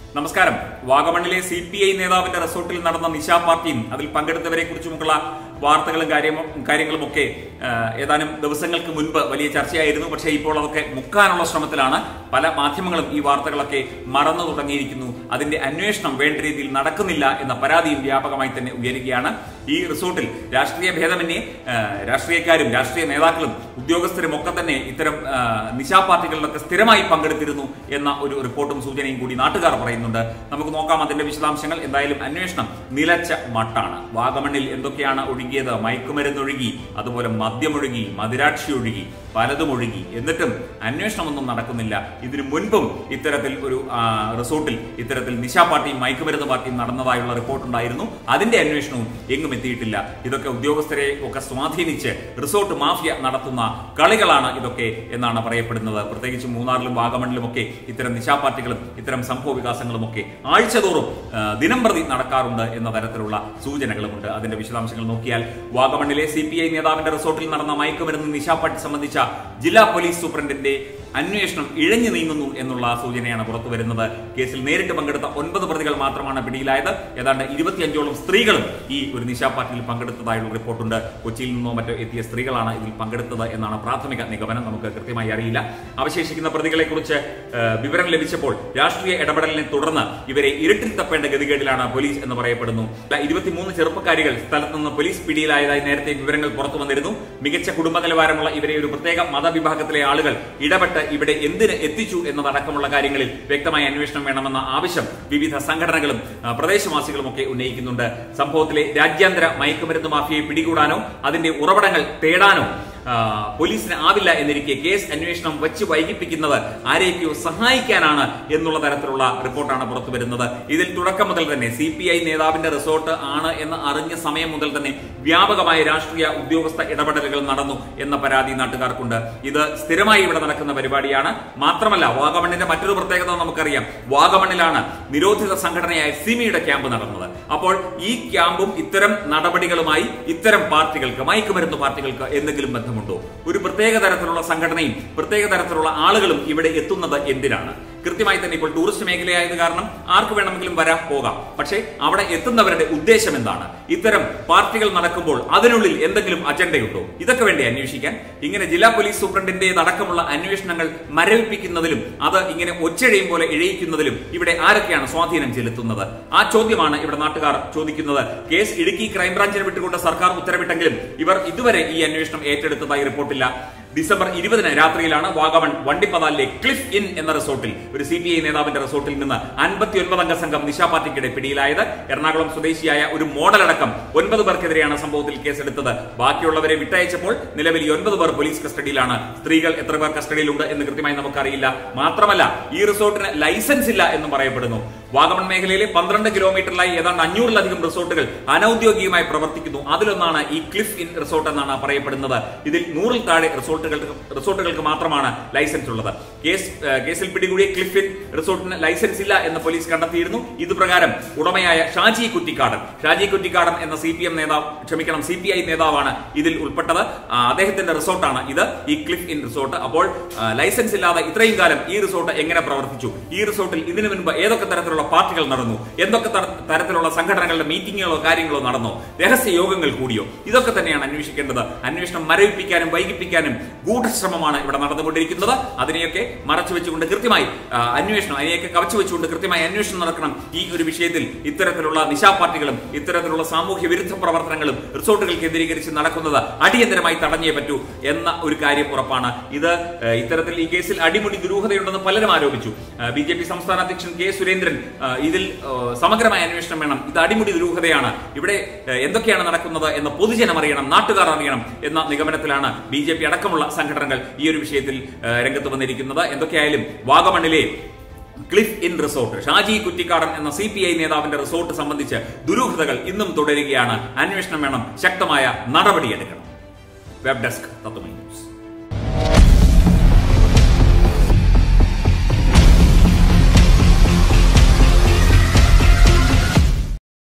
നമസ്കാരം വാഗമണ്ണിലെ C P I നേതാവിന്റെ റിസോർട്ടിൽ നടന്ന നിശാ പാർട്ടിയും അതിൽ പങ്കെടുത്തവരെ കുറിച്ചുമുള്ള വാർത്തകളും കാര്യവും കാര്യങ്ങളും ഒക്കെ ആ, ഏതാനും ദിവസങ്ങൾക്ക് മുൻപ് വലിയ ചർച്ചയായിരുന്നു പക്ഷേ ഇപ്പോൾ അതൊക്കെ മുക്കാനുള്ള ശ്രമത്തിലാണ് പല മാധ്യമങ്ങളും ഈ വാർത്തകളൊക്കെ മറന്നു തുടങ്ങിയിരിക്കുന്നു അതിന്റെ അന്വേഷണം വേണ്ട രീതിയിൽ നടക്കുന്നില്ല എന്ന പരാതിയും വ്യാപകമായി തന്നെ ഉയരുകയാണ് ഈ റിസോർട്ടിൽ രാഷ്ട്രീയ ഭേദമന്യേ ആ, രാഷ്ട്രീയക്കാരും രാഷ്ട്രീയ നേതാക്കളും ഉദ്യോഗസ്ഥരും ഒക്കെ തന്നെ ഇത്തരം ആ, നിശാ പാർട്ടികളിലൊക്കെ സ്ഥിരമായി പങ്കെടുത്തിരുന്നു എന്ന ഒരു റിപ്പോർട്ടും സൂചനയും കൂടി നാട്ടുകാർ പറയുന്നുണ്ട് നമുക്ക് നോക്കാം അതിന്റെ വിശദാംശങ്ങൾ എന്തായാലും അന്വേഷണം നിലച്ച മട്ടാണ് വാഗമണ്ണിൽ എന്തൊക്കെയാണ് ഒഴുകിയത് മയക്കുമരുന്നൊഴുകി അതുപോലെ മദ്യമൊഴുകി മദിരാക്ഷി ഒഴുകി പലതും ഒഴുകി എന്നിട്ടും അന്വേഷണമൊന്നും നടക്കുന്നില്ല ഇതിനു മുൻപും ഇത്തരത്തിൽ ഒരു ആ, റിസോർട്ടിൽ ഇത്തരത്തിൽ നിശാ പാർട്ടിയും മയക്കുമരുന്ന് പാർട്ടിയും നടന്നതായുള്ള റിപ്പോർട്ടുണ്ടായിരുന്നു അതിന്റെ അന്വേഷണവും എങ്ങും എത്തിയിട്ടില്ല ഇതൊക്കെ ഉദ്യോഗസ്ഥരെ ഒക്കെ സ്വാധീനിച്ച് റിസോർട്ട് മാഫിയ നടത്തുന്ന കളികളാണ് ഇതൊക്കെ എന്നാണ് പറയപ്പെടുന്നത് പ്രത്യേകിച്ച് മൂന്നാറിലും വാഗമണിലും ഒക്കെ ഇത്തരം നിശാ പാർട്ടികളും ഇത്തരം സംഭവ വികാസങ്ങളും ഒക്കെ ആഴ്ചതോറും ആ, ദിനം പ്രതി നടക്കാറുണ്ട് എന്ന തരത്തിലുള്ള സൂചനകളുമുണ്ട് അതിന്റെ വിശദാംശങ്ങൾ നോക്കിയാൽ വാഗമണ്ണിലെ സി പി ഐ നേതാവിന്റെ റിസോർട്ടിൽ നടന്ന മയക്കുമരുന്ന് നിശാ പാർട്ടി സംബന്ധിച്ച ജില്ലാ പോലീസ് സൂപ്രണ്ടിന്റെ അന്വേഷണം ഇഴഞ്ഞു നീങ്ങുന്നു എന്നുള്ള സൂചനയാണ് പുറത്തു വരുന്നത് കേസിൽ നേരിട്ട് പങ്കെടുത്ത ഒൻപത് പ്രതികൾ മാത്രമാണ് പിടിയിലായത് ഏതാണ്ട് ഇരുപത്തിയഞ്ചോളം സ്ത്രീകളും ഈ ഒരു നിശാ പാർട്ടിയിൽ പങ്കെടുത്തതായുള്ള റിപ്പോർട്ടുണ്ട് കൊച്ചിയിൽ നിന്നോ മറ്റോ എത്തിയ സ്ത്രീകളാണ് ഇതിൽ പങ്കെടുത്തത് എന്നാണ് പ്രാഥമിക നിഗമനം നമുക്ക് കൃത്യമായി അറിയില്ല അവശേഷിക്കുന്ന പ്രതികളെ കുറിച്ച് വിവരം ലഭിച്ചപ്പോൾ രാഷ്ട്രീയ ഇടപെടലിനെ തുടർന്ന് ഇവരെ ഇരുട്ടിൽ തപ്പേണ്ട ഗതികേടിലാണ് പോലീസ് എന്ന് പറയപ്പെടുന്നു ഇരുപത്തിമൂന്ന് ചെറുപ്പക്കാരികൾ സ്ഥലത്ത് നിന്ന് പോലീസ് പിടിയിലായതായി നേരത്തെ വിവരങ്ങൾ പുറത്തു വന്നിരുന്നു മികച്ച കുടുംബ നിലവാരമുള്ള ഇവരെ ഒരു പ്രത്യേക മതവിഭാഗത്തിലെ ആളുകൾ ഇടപെട്ട് ഇവിടെ എന്തിന് എത്തിച്ചു എന്നതടക്കമുള്ള കാര്യങ്ങളിൽ വ്യക്തമായ അന്വേഷണം വേണമെന്ന ആവശ്യം വിവിധ സംഘടനകളും ആ, പ്രദേശവാസികളും ഒക്കെ ഉന്നയിക്കുന്നുണ്ട് സംഭവത്തിലെ രാജ്യാന്തര മയക്കുമരുന്ന് മാഫിയയെ പിടികൂടാനോ അതിന്റെ ഉറവിടങ്ങൾ തേടാനോ ആ, പോലീസിന് ആവില്ല എന്നിരിക്കെ കേസ് അന്വേഷണം വെച്ച് വൈകിപ്പിക്കുന്നത് ആരെയൊക്കെയോ സഹായിക്കാനാണ് എന്നുള്ള തരത്തിലുള്ള റിപ്പോർട്ടാണ് പുറത്തു വരുന്നത് ഇതിൽ തുടക്കം മുതൽ തന്നെ സി പി ഐ നേതാവിന്റെ റിസോർട്ട് ആണ് എന്ന് അറിഞ്ഞ സമയം മുതൽ തന്നെ വ്യാപകമായ രാഷ്ട്രീയ ഉദ്യോഗസ്ഥ ഇടപെടലുകൾ നടന്നു എന്ന പരാതി നാട്ടുകാർക്കുണ്ട് ഇത് സ്ഥിരമായി ഇവിടെ നടക്കുന്ന പരിപാടിയാണ് മാത്രമല്ല വാഗമണ്ണിന്റെ മറ്റൊരു പ്രത്യേകത നമുക്കറിയാം വാഗമണ്ണിലാണ് നിരോധിത സംഘടനയായ സിമിയുടെ ക്യാമ്പ് നടന്നത് അപ്പോൾ ഈ ക്യാമ്പും ഇത്തരം നടപടികളുമായി ഇത്തരം പാർട്ടികൾക്ക് മയക്കുമരുന്ന് പാർട്ടികൾക്ക് എന്തെങ്കിലും ബന്ധമുണ്ടോ ഒരു പ്രത്യേക തരത്തിലുള്ള സംഘടനയും പ്രത്യേക തരത്തിലുള്ള ആളുകളും ഇവിടെ എത്തുന്നത് എന്തിനാണ് കൃത്യമായി തന്നെ ഇപ്പോൾ ടൂറിസ്റ്റ് മേഖലയായത് കാരണം ആർക്ക് വേണമെങ്കിലും വരാം പോകാം പക്ഷേ അവിടെ എത്തുന്നവരുടെ ഉദ്ദേശം എന്താണ് ഇത്തരം പാർട്ടികൾ നടക്കുമ്പോൾ അതിനുള്ളിൽ എന്തെങ്കിലും അജണ്ടയുണ്ടോ ഇതൊക്കെ വേണ്ടി അന്വേഷിക്കാൻ ഇങ്ങനെ ജില്ലാ പോലീസ് സൂപ്രണ്ടിന്റേതടക്കമുള്ള അന്വേഷണങ്ങൾ മരവിപ്പിക്കുന്നതിലും അത് ഇങ്ങനെ ഒച്ചഴയും പോലെ ഇഴയിക്കുന്നതിലും ഇവിടെ ആരൊക്കെയാണ് സ്വാധീനം ചെലുത്തുന്നത് ആ ചോദ്യമാണ് ഇവിടെ നാട്ടുകാർ ചോദിക്കുന്നത് കേസ് ഇടുക്കി ക്രൈംബ്രാഞ്ചിന് വിട്ടുകൊണ്ട് സർക്കാർ ഉത്തരവിട്ടെങ്കിലും ഇവർ ഇതുവരെ ഈ അന്വേഷണം ഏറ്റെടുത്തതായി റിപ്പോർട്ടില്ല ഡിസംബർ ഇരുപതിന് രാത്രിയിലാണ് വാഗമൺ വണ്ടിപ്പതാലിലെ ക്ലിഫ് ഇൻ എന്ന റിസോർട്ടിൽ ഒരു സി പി ഐ നേതാവിന്റെ റിസോർട്ടിൽ നിന്ന് അൻപത്തി ഒൻപത് അംഗ സംഘം നിശാ പാർട്ടിക്കിടെ പിടിയിലായത് എറണാകുളം സ്വദേശിയായ ഒരു മോഡലടക്കം ഒൻപത് പേർക്കെതിരെയാണ് സംഭവത്തിൽ കേസെടുത്തത് ബാക്കിയുള്ളവരെ വിട്ടയച്ചപ്പോൾ നിലവിൽ ഈ ഒൻപത് പേർ പോലീസ് കസ്റ്റഡിയിലാണ് സ്ത്രീകൾ എത്ര പേർ കസ്റ്റഡിയിലുണ്ട് എന്ന് കൃത്യമായി നമുക്കറിയില്ല മാത്രമല്ല ഈ റിസോർട്ടിന് ലൈസൻസ് ഇല്ല എന്നും പറയപ്പെടുന്നു വാഗമൺ മേഖലയിലെ പന്ത്രണ്ട് കിലോമീറ്ററിലായി ഏതാണ്ട് അഞ്ഞൂറിലധികം റിസോർട്ടുകൾ അനൌദ്യോഗികമായി പ്രവർത്തിക്കുന്നു അതിലൊന്നാണ് ഈ ക്ലിഫ് ഇൻ റിസോർട്ട് എന്നാണ് പറയപ്പെടുന്നത് ഇതിൽ നൂറിൽ താഴെ റിസോർട്ടുകൾക്ക് റിസോർട്ടുകൾക്ക് മാത്രമാണ് ലൈസൻസ് ഉള്ളത് കേസ് ഏഹ്, കേസിൽ പിടികൂടിയ ക്ലിഫ് ഇൻ റിസോർട്ടിന് ലൈസൻസ് ഇല്ല എന്ന് പോലീസ് കണ്ടെത്തിയിരുന്നു ഇത് പ്രകാരം ഉടമയായ ഷാജി കുറ്റിക്കാടൻ ഷാജി കുറ്റിക്കാടൻ എന്ന സി പി എം നേതാവ് ക്ഷമിക്കണം സി പി ഐ നേതാവാണ് ഇതിൽ ഉൾപ്പെട്ടത് ആ, അദ്ദേഹത്തിന്റെ റിസോർട്ടാണ് ഇത് ഈ ക്ലിഫ് ഇൻ റിസോർട്ട് അപ്പോൾ ആ, ലൈസൻസ് ഇല്ലാതെ ഇത്രയും കാലം ഈ റിസോർട്ട് എങ്ങനെ പ്രവർത്തിച്ചു ഈ റിസോർട്ടിൽ ഇതിനു മുൻപ് ഏതൊക്കെ തരത്തിലുള്ള പാർട്ടികൾ നടന്നു എന്തൊക്കെ തര- തരത്തിലുള്ള സംഘടനകളുടെ മീറ്റിങ്ങുകളോ കാര്യങ്ങളോ നടന്നോ രഹസ്യ യോഗങ്ങൾ കൂടിയോ ഇതൊക്കെ തന്നെയാണ് അന്വേഷിക്കേണ്ടത് അന്വേഷണം മരവിപ്പിക്കാനും വൈകിപ്പിക്കാനും ഗൂഢശ്രമമാണ് ഇവിടെ നടന്നുകൊണ്ടിരിക്കുന്നത് അതിനെയൊക്കെ മറച്ചു വെച്ചുകൊണ്ട് കൃത്യമായി ആ, അന്വേഷണം അതിനെയൊക്കെ കവച്ചു വെച്ചുകൊണ്ട് കൃത്യമായി അന്വേഷണം നടക്കണം ഈ ഒരു വിഷയത്തിൽ ഇത്തരത്തിലുള്ള നിശാ പാർട്ടികളും ഇത്തരത്തിലുള്ള സാമൂഹ്യ വിരുദ്ധ പ്രവർത്തനങ്ങളും റിസോർട്ടുകൾ കേന്ദ്രീകരിച്ച് നടക്കുന്നത് അടിയന്തരമായി തടഞ്ഞേ പറ്റൂ എന്ന ഒരു കാര്യം ഉറപ്പാണ് ഇത് ഏഹ്, ഇത്തരത്തിൽ ഈ കേസിൽ അടിമുടി ദുരൂഹതയുണ്ടെന്ന് പലരും ആരോപിച്ചു ബി ജെ പി സംസ്ഥാന അധ്യക്ഷൻ കെ സുരേന്ദ്രൻ ഏഹ്, ഇതിൽ ഏഹ്, സമഗ്രമായ അന്വേഷണം വേണം ഇത് അടിമുടി ദുരൂഹതയാണ് ഇവിടെ ഏഹ്, എന്തൊക്കെയാണ് നടക്കുന്നത് എന്ന് പൊതുജനം അറിയണം നാട്ടുകാർ അറിയണം എന്ന നിഗമനത്തിലാണ് ബി ജെ പി അടക്കമുള്ള സംഘടനകൾ ഈ ഒരു വിഷയത്തിൽ ഏഹ്, രംഗത്ത് വന്നിരിക്കുന്നത് എന്തൊക്കെയായാലും വാഗമണ്ണിലെ cliff in resort Shaji Kuttikkadan എന്ന സി പി ഐ നേതാവിന്റെ റിസോർട്ട് സംബന്ധിച്ച് ദുരൂഹതകൾ ഇന്നും തുടരുകയാണ് അന്വേഷണം വേണം ശക്തമായ നടപടിയെടുക്കണം വെബ് ഡെസ്ക് തത്വമൈ ന്യൂസ്